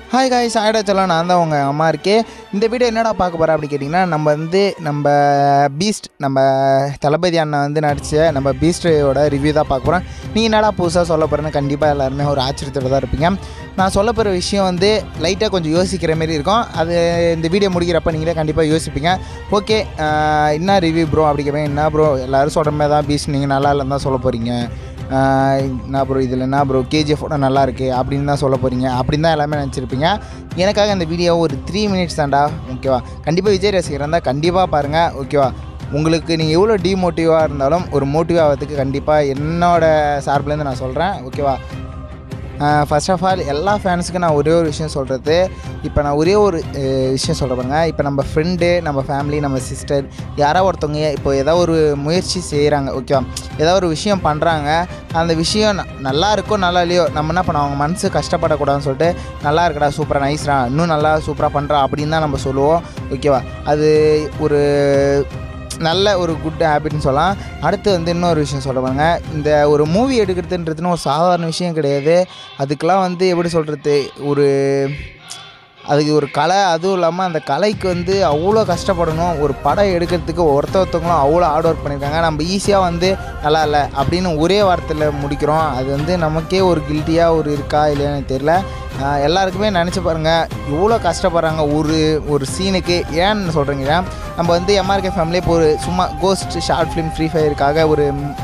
hi guys ஆயிடா சொல்லலாம் நான் தான் உங்கள் அம்மா இருக்கே இந்த வீடியோ என்னடா பார்க்க போகிறேன் அப்படி கேட்டிங்கன்னா நம்ம வந்து நம்ம பீஸ்ட் நம்ம தளபதி அண்ணன் வந்து நடித்த நம்ம பீஸ்டோட ரிவ்யூ தான் பார்க்க போகிறோம் நீ என்னடா புதுசாக சொல்ல போகிறேன்னு கண்டிப்பாக எல்லாருமே ஒரு ஆச்சரியத்தோட தான் இருப்பீங்க நான் சொல்ல போகிற விஷயம் வந்து லைட்டாக கொஞ்சம் யோசிக்கிற மாதிரி இருக்கும் அது இந்த வீடியோ முடிக்கிறப்ப நீங்களே கண்டிப்பாக யோசிப்பீங்க ஓகே என்ன ரிவ்யூ ப்ரோ அப்படி கேட்பேன் என்ன ப்ரோ எல்லோரும் சொல்கிற மாதிரி தான் பீஸ்ட் நீங்கள் நல்லா இல்லைன்னு தான் சொல்ல போகிறீங்க ஆஹ் என்ன ப்ரோ இதில் என்ன ப்ரோ கேஜிஎஃபோட நல்லா இருக்கு அப்படின்னு தான் சொல்ல போகிறீங்க அப்படின்னு தான் எல்லாமே நினச்சிருப்பீங்க எனக்காக இந்த வீடியோ ஒரு த்ரீ மினிட்ஸ் தான்டா ஓகேவா கண்டிப்பாக விஜய் ரசிகர் இருந்தால் கண்டிப்பாக பாருங்கள் ஓகேவா உங்களுக்கு நீங்கள் எவ்வளோ டிமோட்டிவாக இருந்தாலும் ஒரு மோட்டிவ் ஆகிறதுக்கு கண்டிப்பாக என்னோட சார்பிலேருந்து நான் சொல்கிறேன் ஓகேவா ஃபர்ஸ்ட் ஆஃப் ஆல் எல்லா ஃபேன்ஸுக்கும் நான் ஒரே ஒரு விஷயம் சொல்கிறது இப்போ நான் ஒரே ஒரு அஹ், விஷயம் சொல்ல பாருங்க இப்போ நம்ம ஃப்ரெண்டு நம்ம ஃபேமிலி நம்ம சிஸ்டர் யாரோ ஒருத்தவங்க இப்போ ஏதோ ஒரு முயற்சி செய்கிறாங்க ஓகேவா ஏதோ ஒரு விஷயம் பண்ணுறாங்க அந்த விஷயம் ந- நல்லா இருக்கோ நல்லா இல்லையோ நம்ம என்ன பண்ணோம் அவங்க மனசு கஷ்டப்படக்கூடாதுன்னு சொல்லிட்டு நல்லா இருக்குடா சூப்பராக நைஸ்ரா இன்னும் நல்லா சூப்பராக பண்ணுறா அப்படின்னு தான் நம்ம சொல்லுவோம் ஓகேவா அது ஒரு நல்ல ஒரு குட் ஹேபிட்னு சொல்லலாம் அடுத்து வந்து இன்னொரு விஷயம் சொல்ல பாருங்க இந்த ஒரு மூவி எடுக்கிறதுன்றதுன்னு ஒரு சாதாரண விஷயம் கிடையாது அதுக்கெலாம் வந்து எப்படி சொல்கிறது ஒரு அதுக்கு ஒரு கலை அதுவும் இல்லாமல் அந்த கலைக்கு வந்து அவ்வளோ கஷ்டப்படணும் ஒரு படம் எடுக்கிறதுக்கு ஒருத்த ஒருத்தவங்களும் அவ்வளோ ஹார்ட் ஒர்க் பண்ணியிருக்காங்க நம்ம ஈஸியாக வந்து நல்லா இல்லை அப்படின்னு ஒரே வார்த்தையில் முடிக்கிறோம் அது வந்து நமக்கே ஒரு கில்ட்டியாக ஒரு இருக்கா இல்லையான்னு தெரியல ஆஹ் எல்லாருக்குமே நினச்சி பாருங்கள் இவ்வளோ கஷ்டப்படுறாங்க ஒரு ஒரு சீனுக்கு ஏன்னு சொல்கிறீங்க நம்ம வந்து எம்ஆர்கே ஃபேமிலி இப்போ ஒரு சும்மா கோஸ்ட் ஷார்ட் ஃபிலிம் ஃப்ரீ ஃபயருக்காக ஒரு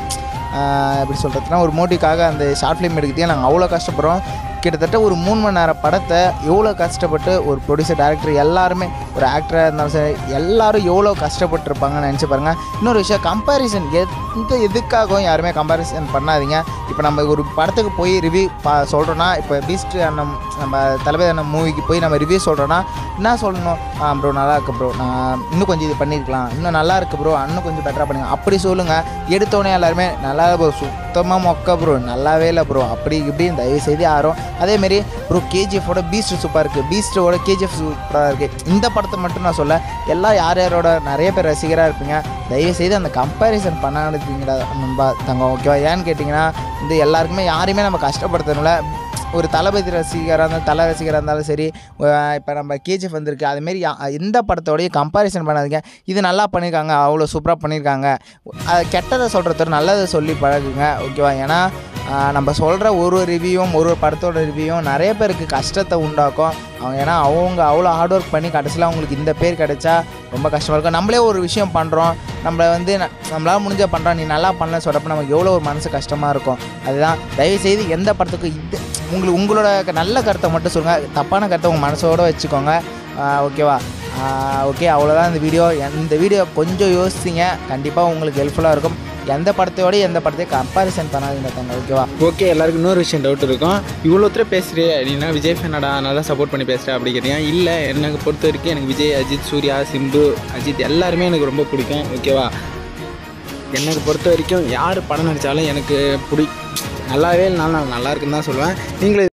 ஆஹ் எப்படி சொல்கிறதுனா ஒரு மோட்டிவ்க்காக அந்த ஷார்ட் ஃபிலிம் எடுக்கிறதே நாங்கள் அவ்வளோ கஷ்டப்படுறோம் கிட்டத்தட்ட ஒரு மூணு மணி நேரம் படத்தை எவ்வளோ கஷ்டப்பட்டு ஒரு ப்ரொடியூசர் டேரக்டர் எல்லாருமே ஒரு ஆக்டராக இருந்தாலும் சரி எல்லாரும் எவ்வளோ கஷ்டப்பட்டுருப்பாங்கன்னு நினச்சி பாருங்கள் இன்னொரு விஷயம் கம்பேரிசன் எந்த எதுக்காகவும் யாருமே கம்பேரிசன் பண்ணாதீங்க இப்போ நம்ம ஒரு படத்துக்கு போய் ரிவ்யூ பா சொல்கிறோன்னா இப்போ பீஸ்ட் அண்ணன் நம்ம தளபதி அண்ணன் மூவிக்கு போய் நம்ம ரிவ்யூ சொல்கிறோன்னா என்ன சொல்லணும் ஆ ப்ரோ நல்லா இருக்கு ப்ரோ நான் இன்னும் கொஞ்சம் இது பண்ணியிருக்கலாம் இன்னும் நல்லா இருக்கு ப்ரோ இன்னும் கொஞ்சம் பெட்டராக பண்ணுங்க அப்படி சொல்லுங்கள் எடுத்தோடனே எல்லாருமே நல்லா ப்ரோ சுத்தமாக மொக்க ப்ரோ நல்லாவே இல்லை ப்ரோ அப்படி இப்படின்னு தயவு செய்து யாரும் அதேமாரி ப்ரோ கேஜிஎஃபோட பீஸ்ட் சூப்பராக இருக்குது பீஸ்டோட கேஜிஎஃப் சூப்பராக இருக்குது இந்த படத்தை மட்டும் நான் சொல்ல எல்லாம் யார் யாரோட நிறைய பேர் ரசிகராக இருப்பீங்க தயவு செய்து அந்த கம்பேரிசன் பண்ணாடுறீங்கடா நண்பா தங்கம் ஓகேவா ஏன்னு கேட்டிங்கன்னா இந்த எல்லாருக்குமே யாரையுமே நம்ம கஷ்டப்படுத்தணும்ல ஒரு தளபதி ரசிகராக இருந்தாலும் தலை ரசிகராக இருந்தாலும் சரி இப்போ நம்ம கேஜிஎஃப் வந்திருக்கு அதுமாரி யா- எந்த படத்தோடய கம்பேரிசன் பண்ணாதீங்க இது நல்லா பண்ணியிருக்காங்க அவ்வளோ சூப்பராக பண்ணியிருக்காங்க அது கெட்டதை சொல்கிறத நல்லதை சொல்லி பழகுங்க ஓகேவா ஏன்னா ஆஹ், நம்ம சொல்கிற ஒரு ஒரு ரிவ்யூவும் ஒரு ஒரு படத்தோட ரிவ்யூவும் நிறைய பேருக்கு கஷ்டத்தை உண்டாக்கும் அவங்க ஏன்னா அவங்க அவ்வளோ ஹார்ட் ஒர்க் பண்ணி கடைசியில் அவங்களுக்கு இந்த பேர் கிடைச்சா ரொம்ப கஷ்டமாக இருக்கும் நம்மளே ஒரு விஷயம் பண்ணுறோம் நம்மளை வந்து ந- நம்மளால முடிஞ்ச பண்ணுறோம் நீ நல்லா பண்ணல சொல்கிறப்ப நமக்கு எவ்வளோ ஒரு மனசு கஷ்டமாக இருக்கும் அதுதான் தயவுசெய்து எந்த படத்துக்கும் இது உங்களுக்கு உங்களோட க- நல்ல கருத்தை மட்டும் சொல்லுங்கள் தப்பான கருத்தை உங்கள் மனசோட வச்சுக்கோங்க ஆஹ் ஓகேவா ஓகே அவ்வளோதான் இந்த வீடியோ இந்த வீடியோ கொஞ்சம் யோசிச்சிங்க கண்டிப்பாக உங்களுக்கு ஹெல்ப்ஃபுல்லாக இருக்கும் எந்த படத்தையோட எந்த படத்தையும் கம்பேரிசன் பண்ணாதீங்க தங்க ஓகேவா ஓகே எல்லாருக்கும் இன்னொரு விஷயம் டவுட் இருக்கும் இவ்வளோ தூரம் பேசுகிறே நீனா விஜய் ஃபேனடா நல்லா சப்போர்ட் பண்ணி பேசுகிறேன் அப்படி கேட்டீங்க இல்லை எனக்கு பொறுத்த வரைக்கும் எனக்கு விஜய் அஜித் சூர்யா சிம்பு அஜித் எல்லாருமே எனக்கு ரொம்ப பிடிக்கும் ஓகேவா எனக்கு பொறுத்த வரைக்கும் யார் படம் நடித்தாலும் எனக்கு பிடி நல்லாவே இல்லைனாலும் நான் நல்லா இருக்குன்னு தான் சொல்லுவேன் நீங்களும்